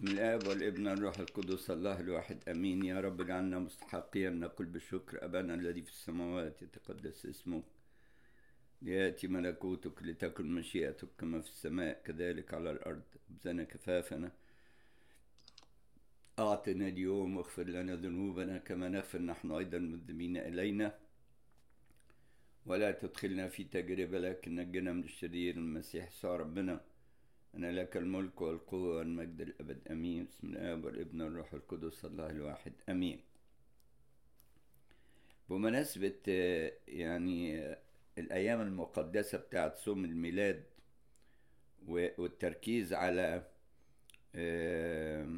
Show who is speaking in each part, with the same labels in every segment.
Speaker 1: بسم الآب والابن والروح القدس الله الواحد أمين يا رب اجعلنا مستحقين نقول بالشكر أبانا الذي في السماوات يتقدس اسمك ليأتي ملكوتك لتكن مشيئتك كما في السماء كذلك على الأرض خبزنا كفافنا أعطنا اليوم واغفر لنا ذنوبنا كما نغفر نحن أيضا المذنبين إلينا ولا تدخلنا في تجربة لكن نجنا من الشرير المسيح يسوع ربنا أنا لك الملك والقوة والمجد الأبد أمين بسم الآب والابن والروح القدس الله الواحد أمين بمناسبة آه، يعني آه، الأيام المقدسة بتاعت صوم الميلاد و- والتركيز على آه،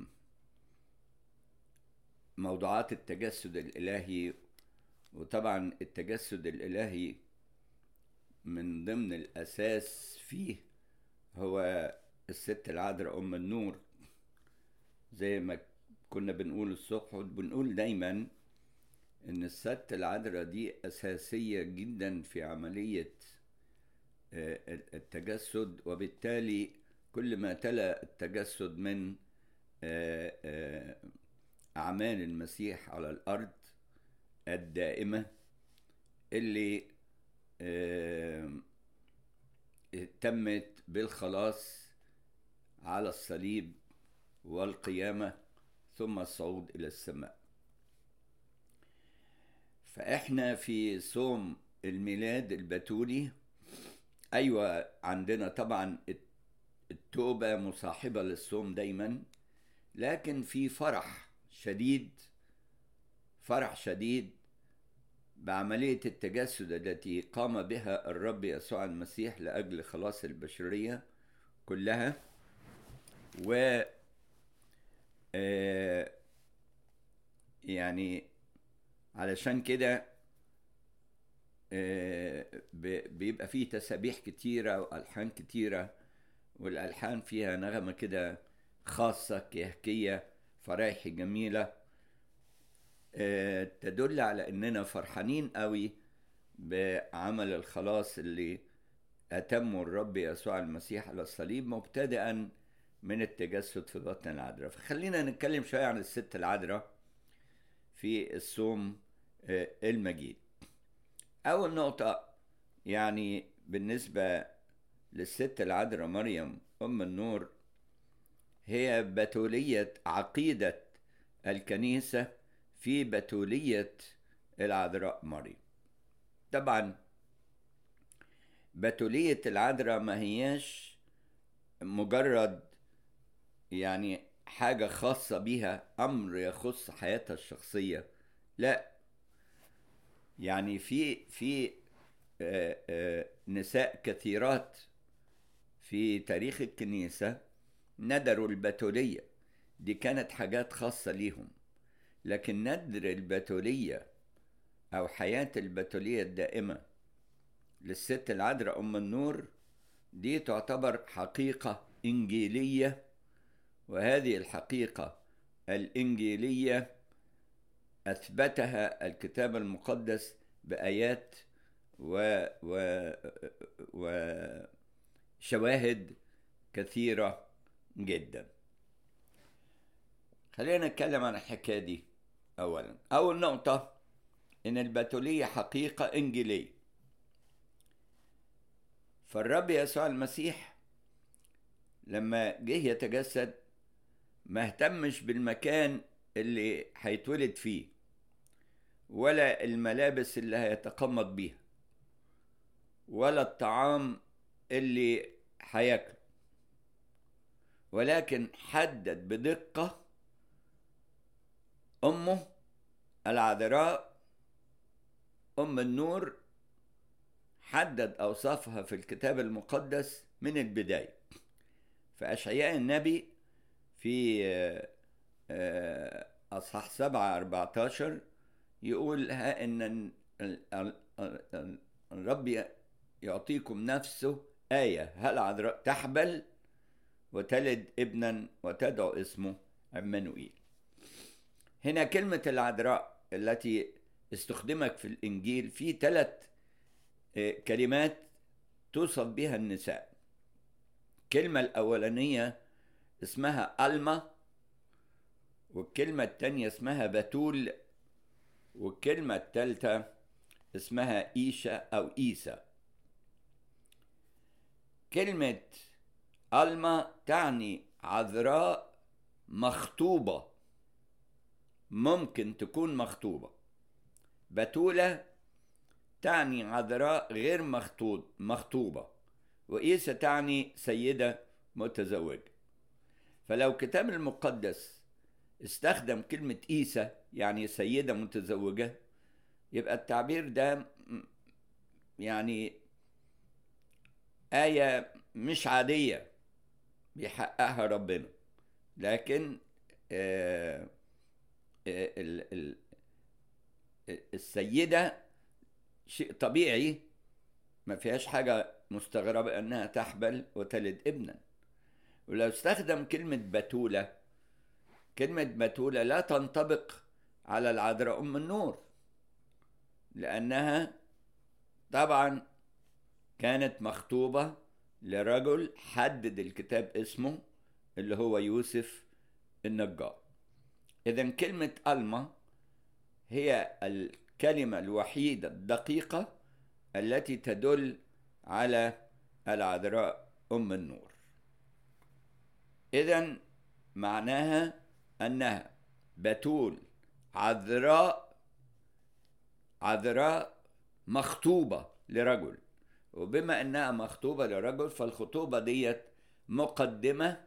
Speaker 1: موضوعات التجسد الإلهي وطبعا التجسد الإلهي من ضمن الأساس فيه هو الست العذراء أم النور زي ما كنا بنقول الصبح وبنقول دايما إن الست العذراء دي أساسية جدا في عملية آه، التجسد وبالتالي كل ما تلا التجسد من آه، آه، أعمال المسيح على الأرض الدائمة اللي آه، تمت بالخلاص على الصليب والقيامة ثم الصعود إلى السماء فإحنا في صوم الميلاد البتولي أيوة عندنا طبعا التوبة مصاحبة للصوم دايما لكن في فرح شديد فرح شديد بعملية التجسد التي قام بها الرب يسوع المسيح لأجل خلاص البشرية كلها و آه، يعني علشان كده آه، ب- بيبقى فيه تسابيح كتيرة وألحان كتيرة والألحان فيها نغمة كده خاصة كهكية فرايحي جميلة آه، تدل على اننا فرحانين قوي بعمل الخلاص اللي اتمه الرب يسوع المسيح على الصليب مبتدئا من التجسد في بطن العذراء فخلينا نتكلم شويه عن الست العذراء في الصوم آه، المجيد اول نقطه يعني بالنسبه للست العذراء مريم ام النور هي بتوليه عقيده الكنيسه في بتوليه العذراء مريم طبعا بتوليه العذراء ما هياش مجرد يعني حاجه خاصه بيها امر يخص حياتها الشخصيه لا يعني في في آه، آه، نساء كثيرات في تاريخ الكنيسه ندروا البتوليه دي كانت حاجات خاصه ليهم لكن ندر البتولية أو حياة البتولية الدائمة للست العذراء أم النور دي تعتبر حقيقة إنجيلية وهذه الحقيقة الإنجيلية أثبتها الكتاب المقدس بآيات و و وشواهد كثيرة جدا خلينا نتكلم عن الحكاية دي أولا أول نقطة إن البتولية حقيقة إنجيلية فالرب يسوع المسيح لما جه يتجسد ما اهتمش بالمكان اللي هيتولد فيه ولا الملابس اللي هيتقمض بيها ولا الطعام اللي هياكله ولكن حدد بدقه أمه العذراء أم النور حدد أوصافها في الكتاب المقدس من البداية فأشعياء النبي في آه، آه، أصحاح سبعة أربعتاشر يقول ها إن ال- ال- ال- الرب يعطيكم نفسه آية هل عذراء تحبل وتلد ابنا وتدعو اسمه عمانوئيل هنا كلمة العذراء التي استخدمت في الإنجيل في ثلاث كلمات توصف بها النساء الكلمة الأولانية اسمها ألما والكلمة التانية اسمها بتول والكلمة التالتة اسمها إيشا أو إيسا كلمة ألما تعني عذراء مخطوبة ممكن تكون مخطوبة بتولة تعني عذراء غير مخطوب مخطوبة وإيسا تعني سيدة متزوجة فلو كتاب المقدس استخدم كلمة إيسا يعني سيدة متزوجة يبقى التعبير ده يعني آية مش عادية بيحققها ربنا لكن آه السيدة شيء طبيعي ما فيهاش حاجة مستغربة أنها تحبل وتلد ابنا ولو استخدم كلمة بتولة كلمة بتولة لا تنطبق على العذراء أم النور لأنها طبعا كانت مخطوبة لرجل حدد الكتاب اسمه اللي هو يوسف النجار إذا كلمة ألما هي الكلمة الوحيدة الدقيقة التي تدل على العذراء أم النور إذا معناها أنها بتول عذراء عذراء مخطوبة لرجل وبما أنها مخطوبة لرجل فالخطوبة ديت مقدمة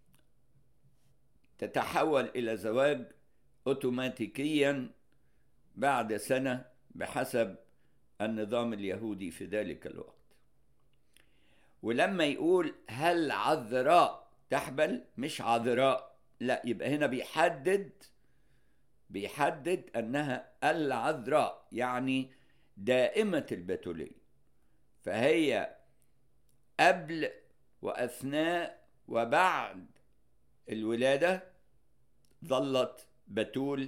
Speaker 1: تتحول إلى زواج أوتوماتيكيا بعد سنة بحسب النظام اليهودي في ذلك الوقت ولما يقول هل عذراء تحبل مش عذراء لا يبقى هنا بيحدد بيحدد انها العذراء يعني دائمة البتولية فهي قبل واثناء وبعد الولادة ظلت بتول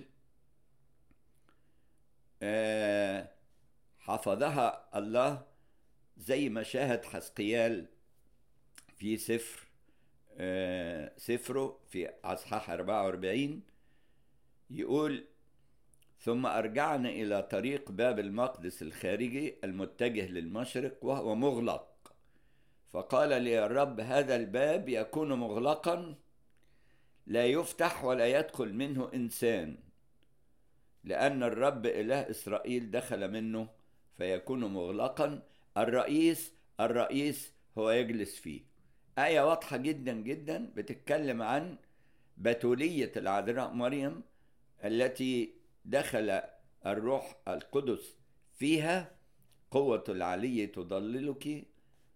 Speaker 1: آه حفظها الله زي ما شاهد حسقيال في سفر آه سفره في أصحاح 44 يقول ثم أرجعنا إلى طريق باب المقدس الخارجي المتجه للمشرق وهو مغلق فقال لي الرب هذا الباب يكون مغلقا لا يفتح ولا يدخل منه إنسان لأن الرب إله إسرائيل دخل منه فيكون مغلقا الرئيس الرئيس هو يجلس فيه آية واضحة جدا جدا بتتكلم عن بتولية العذراء مريم التي دخل الروح القدس فيها قوة العلي تضللك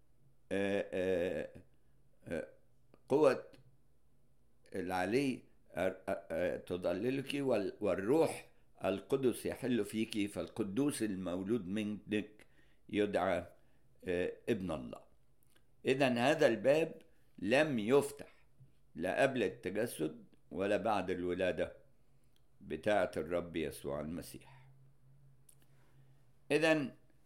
Speaker 1: قوة العلي تضللك والروح القدس يحل فيك فالقدوس المولود منك يدعى ابن الله اذا هذا الباب لم يفتح لا قبل التجسد ولا بعد الولاده بتاعه الرب يسوع المسيح اذا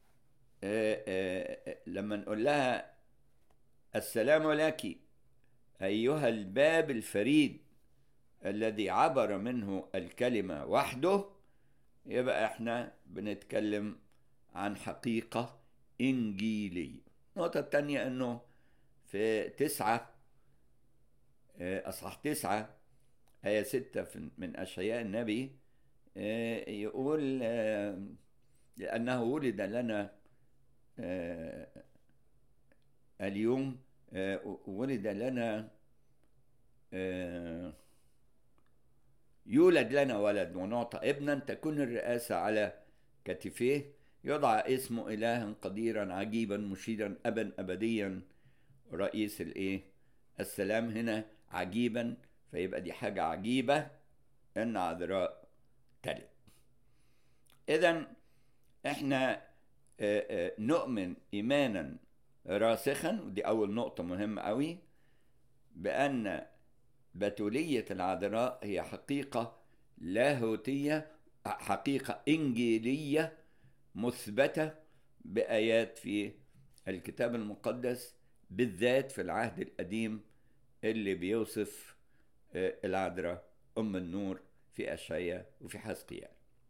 Speaker 1: لما نقول لها السلام لك ايها الباب الفريد الذي عبر منه الكلمه وحده يبقى احنا بنتكلم عن حقيقة إنجيلية النقطة التانية أنه في تسعة أصحاح تسعة آية ستة من أشعياء النبي يقول لأنه ولد لنا اليوم ولد لنا يولد لنا ولد ونعطى ابنا تكون الرئاسة على كتفيه يدعى اسمه إلها قديرا عجيبا مشيرا أبا أبديا رئيس الإيه السلام هنا عجيبا فيبقى دي حاجة عجيبة إن عذراء تلد إذا إحنا نؤمن إيمانا راسخا ودي أول نقطة مهمة أوي بأن بتولية العذراء هي حقيقة لاهوتية حقيقة إنجيلية مثبتة بآيات في الكتاب المقدس بالذات في العهد القديم اللي بيوصف العذراء أم النور في أشعياء وفي حزقيال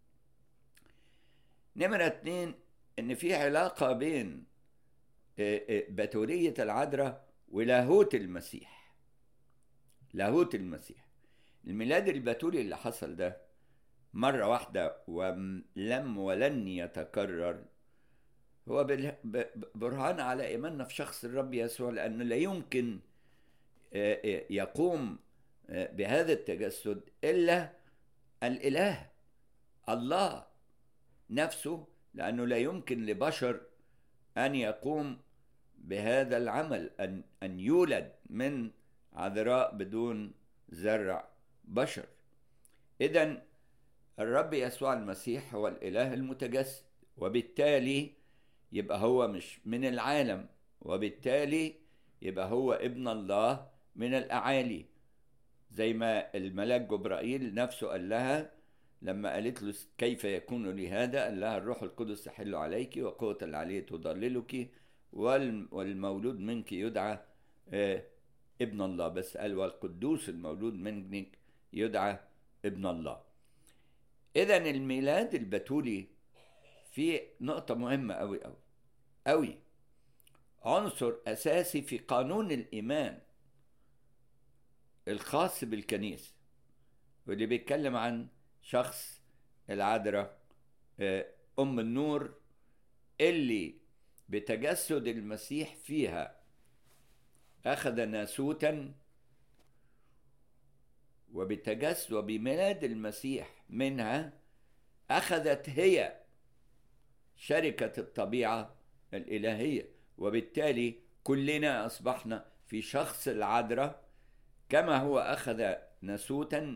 Speaker 1: نمرة اتنين إن في علاقة بين بتولية العذراء ولاهوت المسيح لاهوت المسيح الميلاد البتولي اللي حصل ده مرة واحدة ولم ولن يتكرر هو برهان على إيماننا في شخص الرب يسوع لأنه لا يمكن يقوم بهذا التجسد إلا الإله الله نفسه لأنه لا يمكن لبشر أن يقوم بهذا العمل أن أن يولد من عذراء بدون زرع بشر إذا الرب يسوع المسيح هو الإله المتجسد وبالتالي يبقى هو مش من العالم وبالتالي يبقى هو ابن الله من الأعالي زي ما الملاك جبرائيل نفسه قال لها لما قالت له كيف يكون لي هذا قال لها الروح القدس تحل عليك وقوة العلي تضللك والمولود منك يدعى ابن الله بس قال والقدوس المولود منك يدعى ابن الله اذا الميلاد البتولي في نقطة مهمة أوي أوي أوي عنصر أساسي في قانون الإيمان الخاص بالكنيسة واللي بيتكلم عن شخص العذراء أم النور اللي بتجسد المسيح فيها أخذ ناسوتا وبتجسد وبميلاد المسيح منها أخذت هي شركة الطبيعة الإلهية وبالتالي كلنا أصبحنا في شخص العذراء كما هو أخذ ناسوتا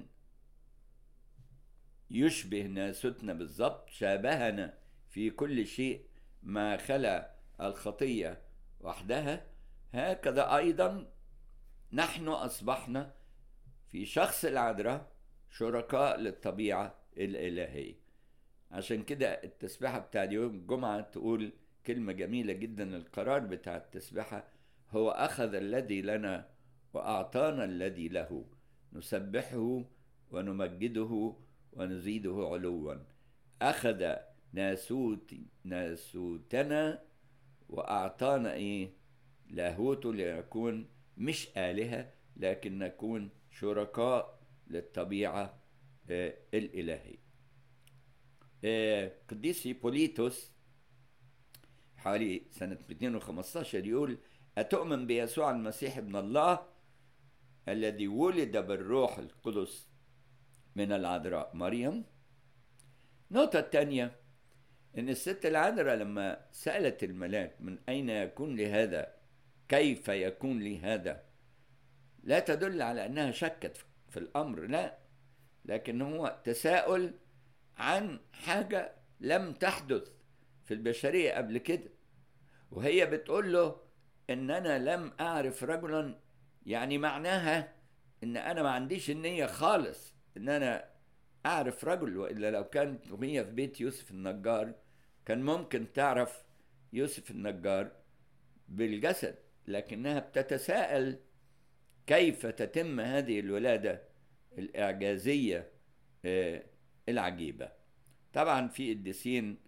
Speaker 1: يشبه ناسوتنا بالضبط شابهنا في كل شيء ما خلا الخطية وحدها هكذا أيضا نحن أصبحنا في شخص العذراء شركاء للطبيعة الإلهية عشان كده التسبيحة بتاع يوم الجمعة تقول كلمة جميلة جدا القرار بتاع التسبيحة هو أخذ الذي لنا وأعطانا الذي له نسبحه ونمجده ونزيده علوا أخذ ناسوت ناسوتنا وأعطانا إيه لاهوته ليكون مش آلهة لكن نكون شركاء للطبيعة آه الإلهية آه قديس هيبوليتوس حوالي سنة 215 يقول أتؤمن بيسوع المسيح ابن الله الذي ولد بالروح القدس من العذراء مريم النقطة الثانية إن الست العذراء لما سألت الملاك من أين يكون لي هذا كيف يكون لي هذا لا تدل على أنها شكت في الأمر لا لكن هو تساؤل عن حاجة لم تحدث في البشرية قبل كده وهي بتقول له إن أنا لم أعرف رجلا يعني معناها إن أنا ما عنديش النية خالص إن أنا أعرف رجل وإلا لو كانت هي في بيت يوسف النجار كان ممكن تعرف يوسف النجار بالجسد لكنها بتتساءل كيف تتم هذه الولادة الإعجازية العجيبة طبعا في قديسين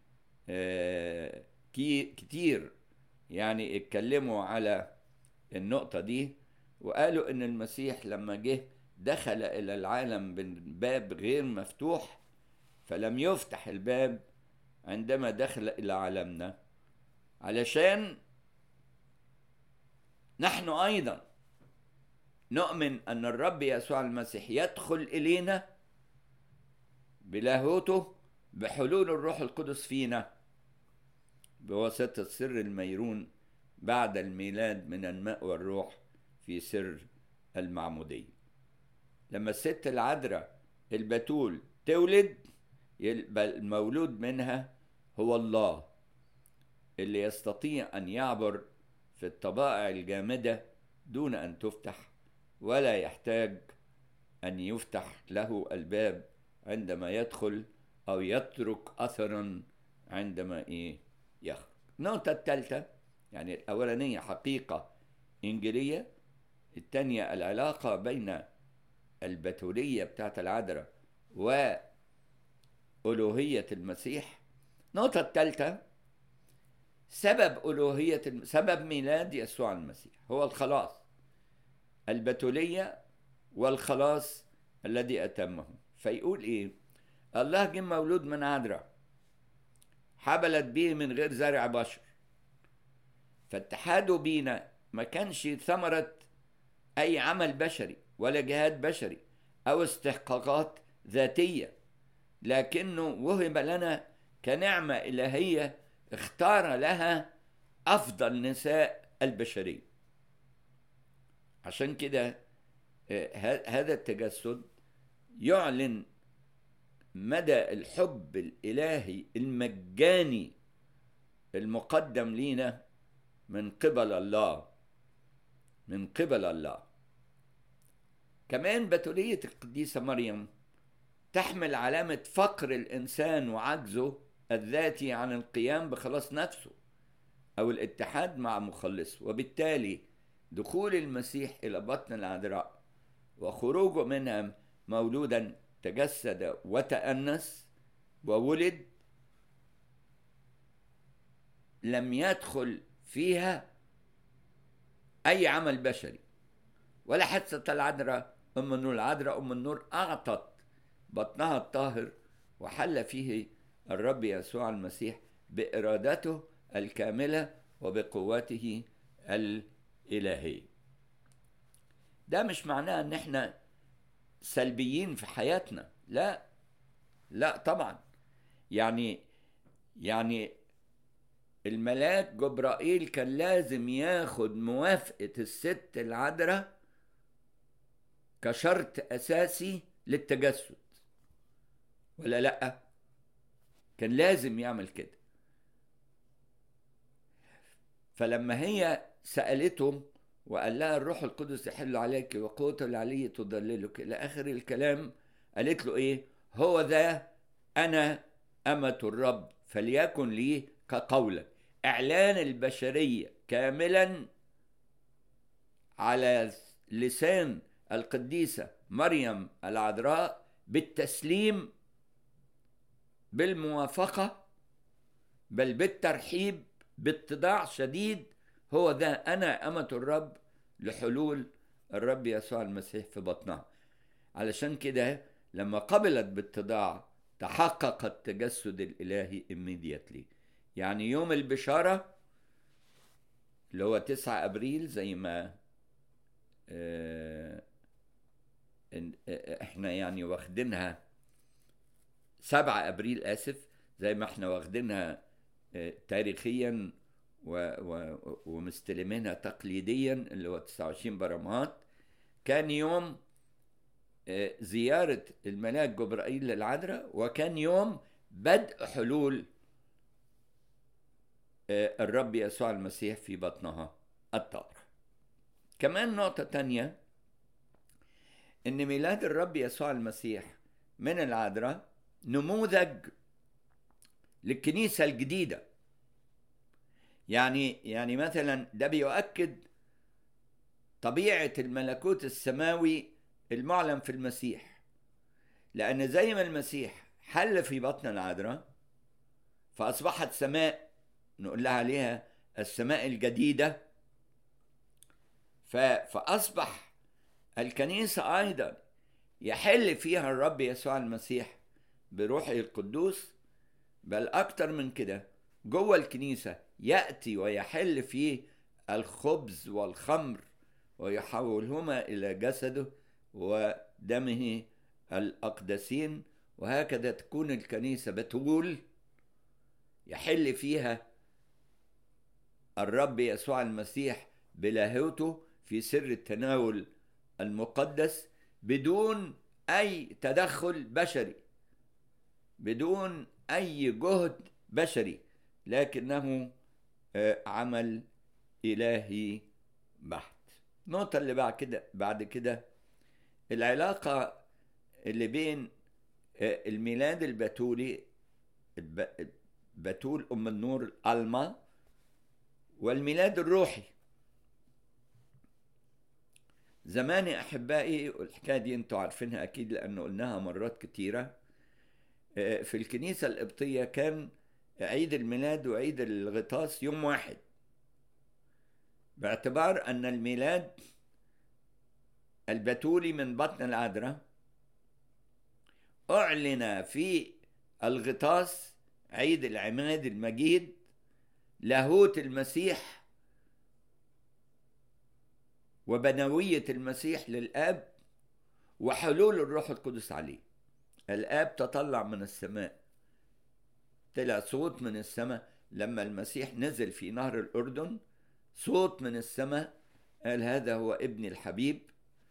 Speaker 1: كتير يعني اتكلموا على النقطة دي وقالوا إن المسيح لما جه دخل إلى العالم من باب غير مفتوح فلم يفتح الباب عندما دخل إلى عالمنا علشان نحن أيضا نؤمن أن الرب يسوع المسيح يدخل إلينا بلاهوته بحلول الروح القدس فينا بواسطة سر الميرون بعد الميلاد من الماء والروح في سر المعمودية لما الست العذراء البتول تولد يبقى المولود منها هو الله اللي يستطيع أن يعبر في الطبائع الجامدة دون أن تفتح ولا يحتاج أن يفتح له الباب عندما يدخل أو يترك أثرا عندما إيه يخرج النقطة الثالثة يعني الأولانية حقيقة إنجيلية الثانية العلاقة بين البتولية بتاعت العذراء وألوهية المسيح النقطة الثالثة سبب ألوهية سبب ميلاد يسوع المسيح هو الخلاص البتولية والخلاص الذي أتمه فيقول إيه الله جه مولود من عذراء حبلت به من غير زرع بشر فاتحاده بينا ما كانش ثمرة أي عمل بشري ولا جهاد بشري أو استحقاقات ذاتية لكنه وهب لنا كنعمة إلهية اختار لها أفضل نساء البشرية عشان كده هذا التجسد يعلن مدى الحب الإلهي المجاني المقدم لينا من قبل الله من قبل الله كمان بتولية القديسة مريم تحمل علامة فقر الإنسان وعجزه الذاتي عن القيام بخلاص نفسه أو الاتحاد مع مخلصه وبالتالي دخول المسيح إلى بطن العذراء وخروجه منها مولودا تجسد وتأنس وولد لم يدخل فيها أي عمل بشري ولا حادثة العذراء أم النور العذراء أم النور أعطت بطنها الطاهر وحل فيه الرب يسوع المسيح بإرادته الكاملة وبقوته الإلهية ده مش معناه ان احنا سلبيين في حياتنا لا لا طبعا يعني يعني الملاك جبرائيل كان لازم ياخد موافقة الست العذراء كشرط أساسي للتجسد ولا لأ؟ كان لازم يعمل كده فلما هي سألته وقال لها الروح القدس يحل عليك وقوة العلي تضللك إلى آخر الكلام قالت له إيه هو ذا أنا أمة الرب فليكن لي كقولك إعلان البشرية كاملا على لسان القديسة مريم العذراء بالتسليم بالموافقة بل بالترحيب باتضاع شديد هو ده أنا أمة الرب لحلول الرب يسوع المسيح في بطنها علشان كده لما قبلت باتضاع تحقق التجسد الإلهي immediately يعني يوم البشارة اللي هو 9 أبريل زي ما احنا يعني واخدينها 7 أبريل آسف زي ما احنا واخدينها تاريخيا و و ومستلمينها تقليديا اللي هو 29 برمهات كان يوم زيارة الملاك جبرائيل للعذراء وكان يوم بدء حلول الرب يسوع المسيح في بطنها الطاهر كمان نقطة تانية إن ميلاد الرب يسوع المسيح من العذراء نموذج للكنيسة الجديدة يعني يعني مثلا ده بيؤكد طبيعة الملكوت السماوي المعلن في المسيح لأن زي ما المسيح حل في بطن العذراء فأصبحت سماء نقول لها عليها السماء الجديدة فأصبح الكنيسة أيضا يحل فيها الرب يسوع المسيح بروحه القدوس بل أكتر من كده جوه الكنيسة يأتي ويحل فيه الخبز والخمر ويحولهما إلى جسده ودمه الأقدسين وهكذا تكون الكنيسة بتول يحل فيها الرب يسوع المسيح بلاهوته في سر التناول المقدس بدون أي تدخل بشري بدون أي جهد بشري لكنه عمل إلهي بحت النقطة اللي بعد كده بعد كده العلاقة اللي بين الميلاد البتولي بتول أم النور الألما والميلاد الروحي زمان يا احبائي والحكايه دي انتوا عارفينها اكيد لانه قلناها مرات كتيره في الكنيسه القبطيه كان عيد الميلاد وعيد الغطاس يوم واحد باعتبار ان الميلاد البتولي من بطن العذراء اعلن في الغطاس عيد العماد المجيد لاهوت المسيح وبنوية المسيح للآب وحلول الروح القدس عليه الآب تطلع من السماء طلع صوت من السماء لما المسيح نزل في نهر الأردن صوت من السماء قال هذا هو ابني الحبيب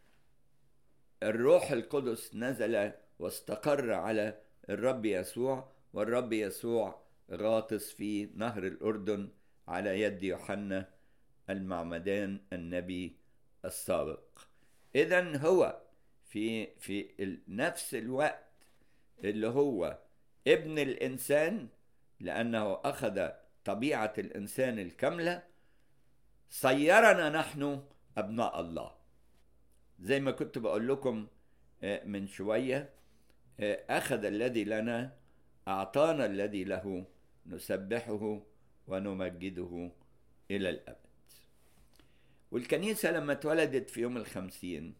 Speaker 1: الروح القدس نزل واستقر على الرب يسوع والرب يسوع غاطس في نهر الأردن على يد يوحنا المعمدان النبي السابق إذا هو في في نفس الوقت اللي هو ابن الإنسان لأنه أخذ طبيعة الإنسان الكاملة صيرنا نحن أبناء الله زي ما كنت بقول لكم من شوية أخذ الذي لنا أعطانا الذي له نسبحه ونمجده إلى الأبد والكنيسة لما اتولدت في يوم الخمسين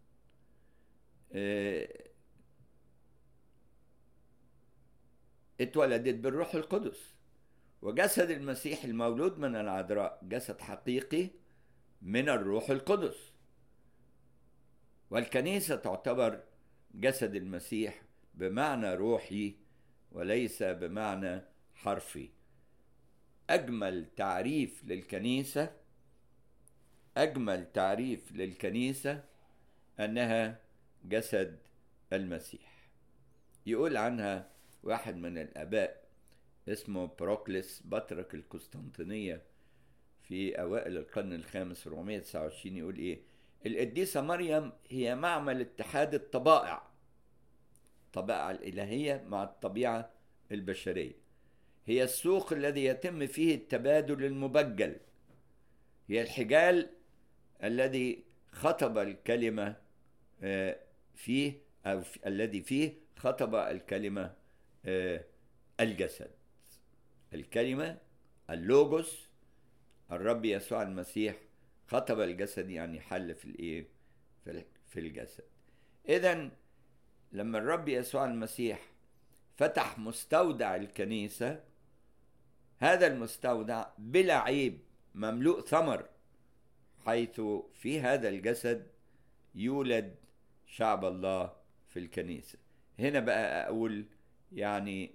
Speaker 1: اتولدت بالروح القدس وجسد المسيح المولود من العذراء جسد حقيقي من الروح القدس والكنيسة تعتبر جسد المسيح بمعنى روحي وليس بمعنى حرفي أجمل تعريف للكنيسة أجمل تعريف للكنيسة أنها جسد المسيح يقول عنها واحد من الآباء اسمه بروكلس بطرك القسطنطينية في أوائل القرن الخامس 429 يقول إيه القديسة مريم هي معمل اتحاد الطبائع الطبائع الإلهية مع الطبيعة البشرية هي السوق الذي يتم فيه التبادل المبجل هي الحجال الذي خطب الكلمة فيه أو الذي فيه خطب الكلمة الجسد الكلمة اللوجوس الرب يسوع المسيح خطب الجسد يعني حل في الايه في الجسد اذا لما الرب يسوع المسيح فتح مستودع الكنيسه هذا المستودع بلا عيب مملوء ثمر حيث في هذا الجسد يولد شعب الله في الكنيسه هنا بقى اقول يعني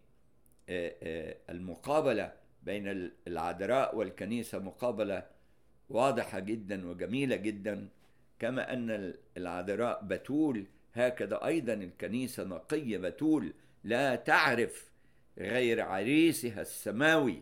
Speaker 1: المقابله بين العذراء والكنيسه مقابله واضحه جدا وجميله جدا كما ان العذراء بتول هكذا ايضا الكنيسه نقيه بتول لا تعرف غير عريسها السماوي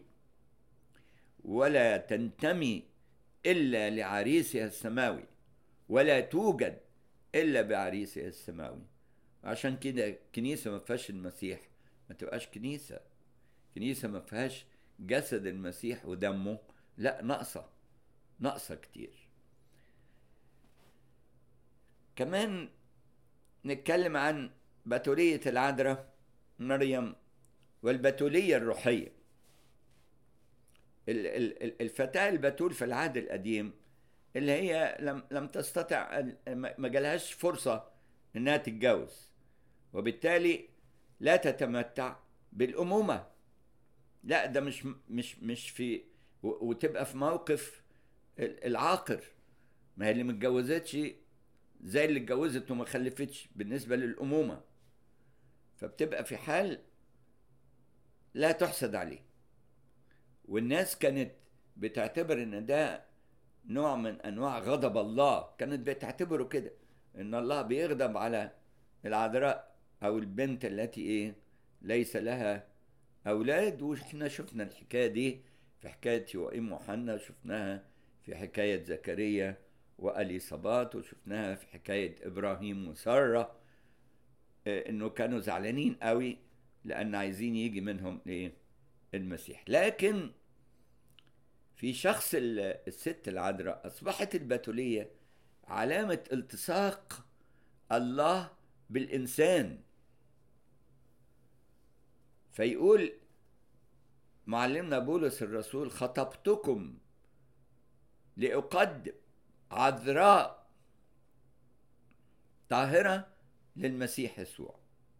Speaker 1: ولا تنتمي الا لعريسها السماوي ولا توجد الا بعريسها السماوي عشان كده كنيسه ما فيهاش المسيح ما تبقاش كنيسه كنيسه ما فيهاش جسد المسيح ودمه لا ناقصه ناقصه كتير كمان نتكلم عن بتولية العذراء مريم والبتولية الروحية الفتاة البتول في العهد القديم اللي هي لم لم تستطع ما جالهاش فرصة انها تتجوز وبالتالي لا تتمتع بالأمومة لا ده مش مش مش في وتبقى في موقف العاقر ما هي اللي متجوزتش زي اللي اتجوزت وما خلفتش بالنسبة للأمومة فبتبقى في حال لا تحسد عليه والناس كانت بتعتبر ان ده نوع من انواع غضب الله كانت بتعتبره كده ان الله بيغضب على العذراء او البنت التي ايه ليس لها اولاد واحنا شفنا الحكايه دي في حكايه يوائيم وحنا شفناها في حكايه زكريا واليصابات وشفناها في حكايه ابراهيم وساره انه كانوا زعلانين قوي لان عايزين يجي منهم ايه المسيح لكن في شخص الست العذراء اصبحت البتوليه علامة التصاق الله بالإنسان فيقول معلمنا بولس الرسول خطبتكم لأقدم عذراء طاهرة للمسيح يسوع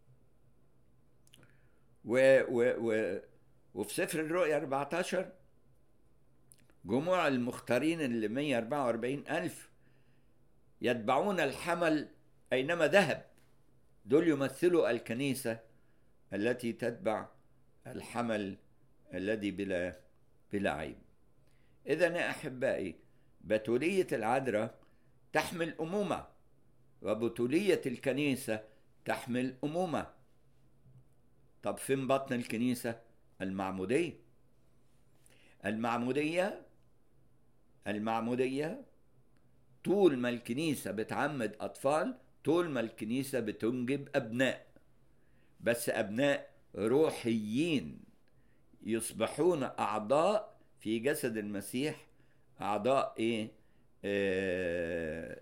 Speaker 1: و و و وفي سفر الرؤيا 14 جموع المختارين اللي 144 ألف يتبعون الحمل أينما ذهب دول يمثلوا الكنيسة التي تتبع الحمل الذي بلا بلا عيب إذا يا أحبائي بتولية العذراء تحمل أمومة وبتولية الكنيسة تحمل أمومة طب فين بطن الكنيسة المعمودية المعمودية المعمودية طول ما الكنيسة بتعمد أطفال طول ما الكنيسة بتنجب أبناء بس أبناء روحيين يصبحون أعضاء في جسد المسيح أعضاء إيه؟ آه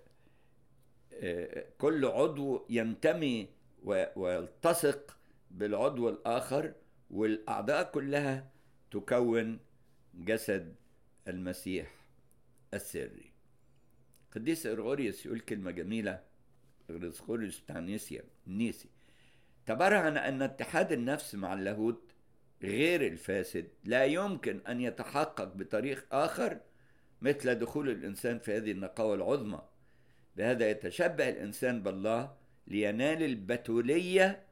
Speaker 1: آه كل عضو ينتمي ويلتصق بالعضو الآخر والأعضاء كلها تكون جسد المسيح السري قديس إرغوريوس يقول كلمة جميلة إرغوريوس بتاع نيسيا نيسي تبرهن أن اتحاد النفس مع اللاهوت غير الفاسد لا يمكن أن يتحقق بطريق آخر مثل دخول الإنسان في هذه النقاوة العظمى بهذا يتشبه الإنسان بالله لينال البتولية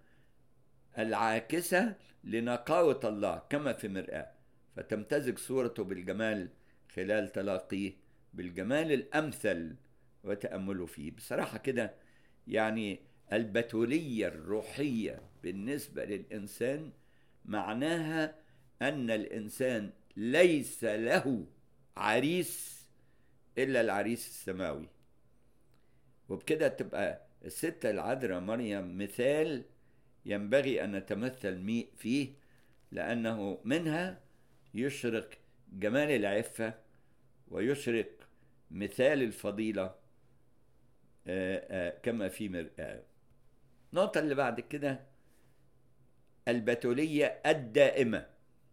Speaker 1: العاكسة لنقاوة الله كما في مرآة فتمتزج صورته بالجمال خلال تلاقيه بالجمال الأمثل وتأمله فيه بصراحة كده يعني البتولية الروحية بالنسبة للإنسان معناها أن الإنسان ليس له عريس إلا العريس السماوي وبكده تبقى الست العذراء مريم مثال ينبغي أن نتمثل فيه لأنه منها يشرق جمال العفة ويشرق مثال الفضيلة كما في مرآة النقطة اللي بعد كده البتولية الدائمة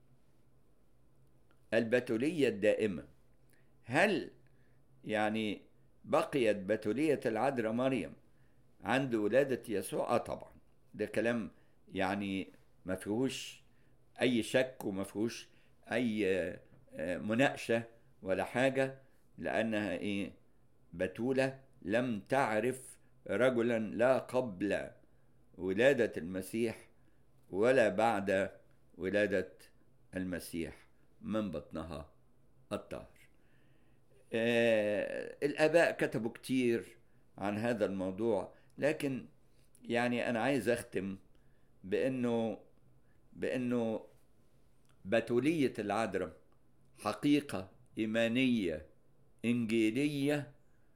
Speaker 1: البتولية الدائمة هل يعني بقيت بتولية العذراء مريم عند ولادة يسوع؟ آه طبعا ده كلام يعني ما فيهوش أي شك وما فيهوش أي مناقشة ولا حاجة لأنها إيه بتولة لم تعرف رجلا لا قبل ولادة المسيح ولا بعد ولادة المسيح من بطنها الطاهر آه الآباء كتبوا كتير عن هذا الموضوع لكن يعني أنا عايز أختم بأنه بأنه بتولية العذراء حقيقة إيمانية إنجيلية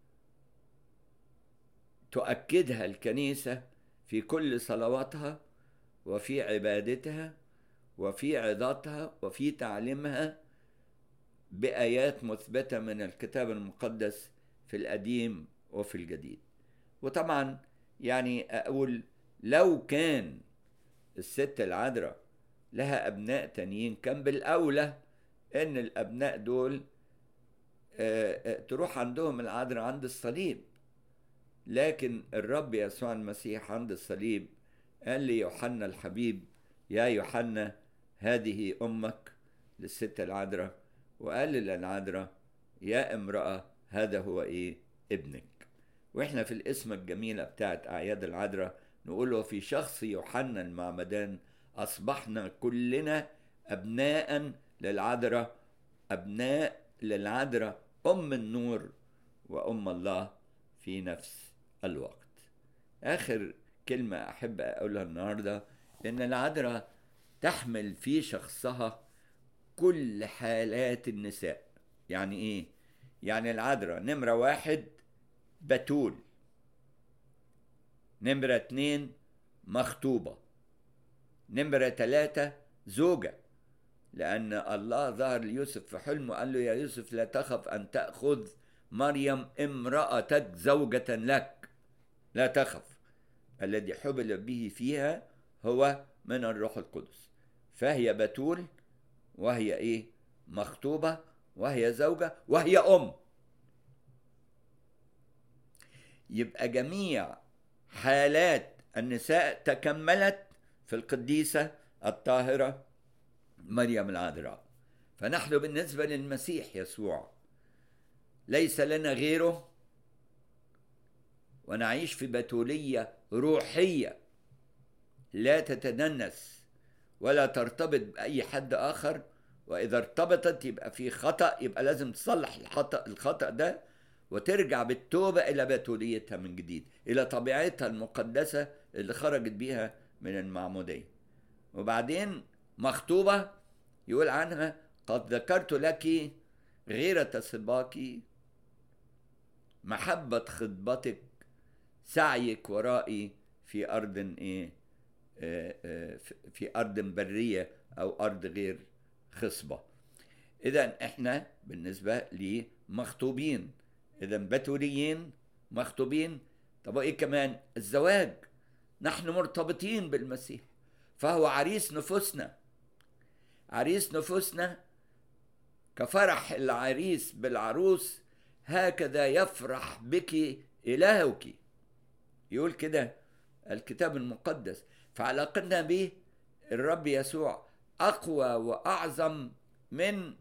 Speaker 1: تؤكدها الكنيسة في كل صلواتها وفي عبادتها وفي عظاتها وفي تعليمها بآيات مثبتة من الكتاب المقدس في القديم وفي الجديد وطبعا يعني أقول لو كان الست العذراء لها أبناء تانيين كان بالأولى إن الأبناء دول تروح عندهم العذراء عند الصليب لكن الرب يسوع المسيح عند الصليب قال لي يوحنا الحبيب يا يوحنا هذه أمك للست العذراء وقال للعذراء يا امرأة هذا هو إيه ابنك وإحنا في الاسم الجميلة بتاعت أعياد العذراء نقول له في شخص يوحنا المعمدان أصبحنا كلنا أبناء للعذراء أبناء للعذراء أم النور وأم الله في نفس الوقت آخر كلمة أحب أقولها النهاردة إن العذراء تحمل في شخصها كل حالات النساء يعني إيه؟ يعني العذراء نمرة واحد بتول نمرة اتنين مخطوبة نمرة تلاتة زوجة لأن الله ظهر ليوسف في حلمه قال له يا يوسف لا تخف أن تأخذ مريم امرأتك زوجة لك لا تخف الذي حبل به فيها هو من الروح القدس فهي بتول وهي ايه مخطوبة وهي زوجة وهي أم يبقى جميع حالات النساء تكملت في القديسة الطاهرة مريم العذراء فنحن بالنسبة للمسيح يسوع ليس لنا غيره ونعيش في بتولية روحية لا تتدنس ولا ترتبط بأي حد آخر وإذا ارتبطت يبقى في خطأ يبقى لازم تصلح الخطأ الخطأ ده وترجع بالتوبة إلى بتوليتها من جديد إلى طبيعتها المقدسة اللي خرجت بيها من المعمودية وبعدين مخطوبة يقول عنها قد ذكرت لك غيرة سباك محبة خطبتك سعيك ورائي في أرض إيه في أرض برية أو أرض غير خصبة إذا إحنا بالنسبة لمخطوبين إذا بتوليين مخطوبين طب إيه كمان الزواج نحن مرتبطين بالمسيح فهو عريس نفوسنا عريس نفوسنا كفرح العريس بالعروس هكذا يفرح بك إلهك يقول كده الكتاب المقدس فعلاقتنا به الرب يسوع أقوى وأعظم من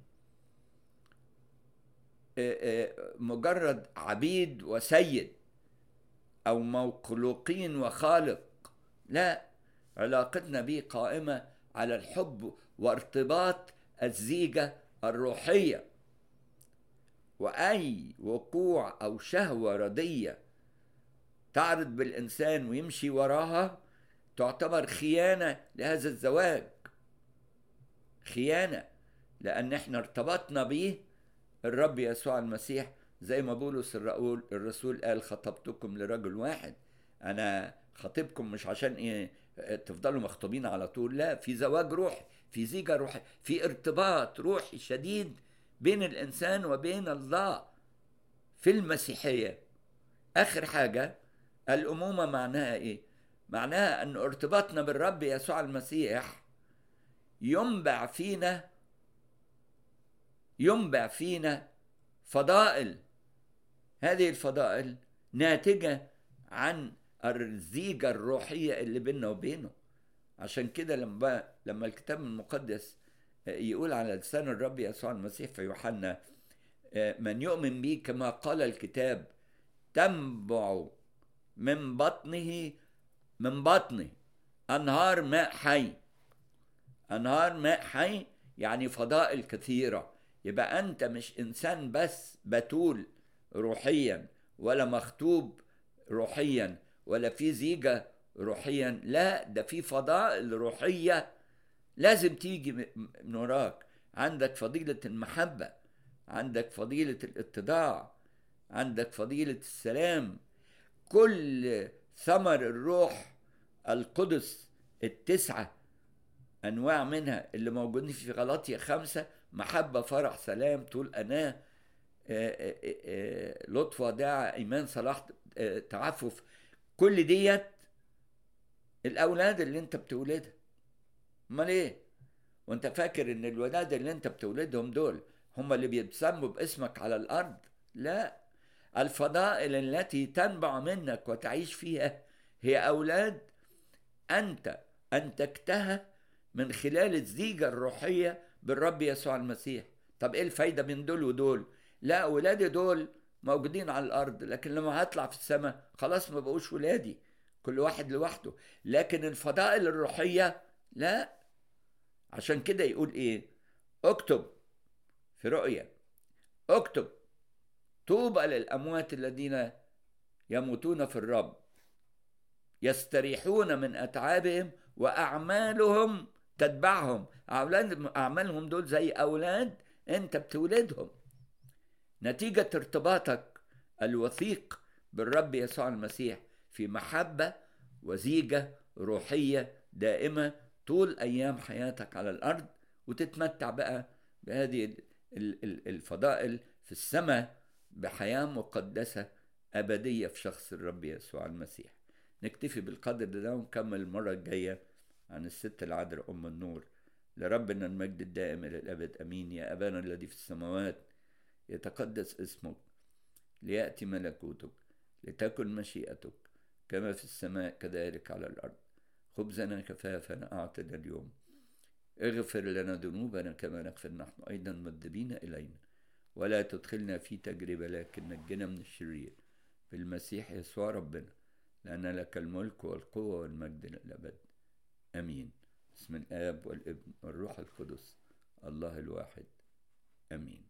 Speaker 1: مجرد عبيد وسيد أو مخلوقين وخالق لا علاقتنا به قائمة على الحب وارتباط الزيجة الروحية وأي وقوع أو شهوة ردية تعرض بالإنسان ويمشي وراها تعتبر خيانة لهذا الزواج خيانة لأن احنا ارتبطنا به الرب يسوع المسيح زي ما بولس الرسول الرسول قال خطبتكم لرجل واحد أنا خطيبكم مش عشان إيه تفضلوا مخطوبين على طول لا في زواج روحي في زيجة روحي في ارتباط روحي شديد بين الإنسان وبين الله في المسيحية آخر حاجة الأمومة معناها إيه؟ معناها أن ارتباطنا بالرب يسوع المسيح ينبع فينا ينبع فينا فضائل هذه الفضائل ناتجة عن الزيجة الروحية اللي بيننا وبينه عشان كده لما لما الكتاب المقدس يقول على لسان الرب يسوع المسيح في يوحنا من يؤمن بي كما قال الكتاب تنبع من بطنه من بطنه انهار ماء حي انهار ماء حي يعني فضائل كثيره يبقى انت مش انسان بس بتول روحيا ولا مخطوب روحيا ولا في زيجه روحيا لا ده في فضائل روحيه لازم تيجي من وراك عندك فضيله المحبه عندك فضيله الاتضاع عندك فضيله السلام كل ثمر الروح القدس التسعه انواع منها اللي موجودين في غلاطيا خمسه محبه فرح سلام طول اناه لطف وداع ايمان صلاح تعفف كل ديت الاولاد اللي انت بتولدها امال ايه وانت فاكر ان الولاد اللي انت بتولدهم دول هم اللي بيتسموا باسمك على الارض لا الفضائل التي تنبع منك وتعيش فيها هي اولاد انت انتجتها من خلال الزيجه الروحيه بالرب يسوع المسيح طب ايه الفايده من دول ودول لا اولادي دول موجودين على الارض لكن لما هطلع في السماء خلاص ما بقوش ولادي كل واحد لوحده لكن الفضائل الروحيه لا عشان كده يقول ايه اكتب في رؤيا اكتب طوبى للاموات الذين يموتون في الرب يستريحون من اتعابهم واعمالهم تتبعهم اعمالهم دول زي اولاد انت بتولدهم نتيجه ارتباطك الوثيق بالرب يسوع المسيح في محبه وزيجه روحيه دائمه طول ايام حياتك على الارض وتتمتع بقى بهذه الفضائل في السماء بحياة مقدسة أبدية في شخص الرب يسوع المسيح نكتفي بالقدر ده ونكمل المرة الجاية عن الست العذراء أم النور لربنا المجد الدائم إلى الأبد أمين يا أبانا الذي في السماوات يتقدس اسمك ليأتي ملكوتك لتكن مشيئتك كما في السماء كذلك على الأرض خبزنا كفافنا أعطنا اليوم اغفر لنا ذنوبنا كما نغفر نحن أيضا مذنبين إلينا ولا تدخلنا في تجربة لكن نجنا من الشرير بالمسيح يسوع ربنا لأن لك الملك والقوة والمجد للأبد أمين بسم الآب والابن والروح القدس الله الواحد آمين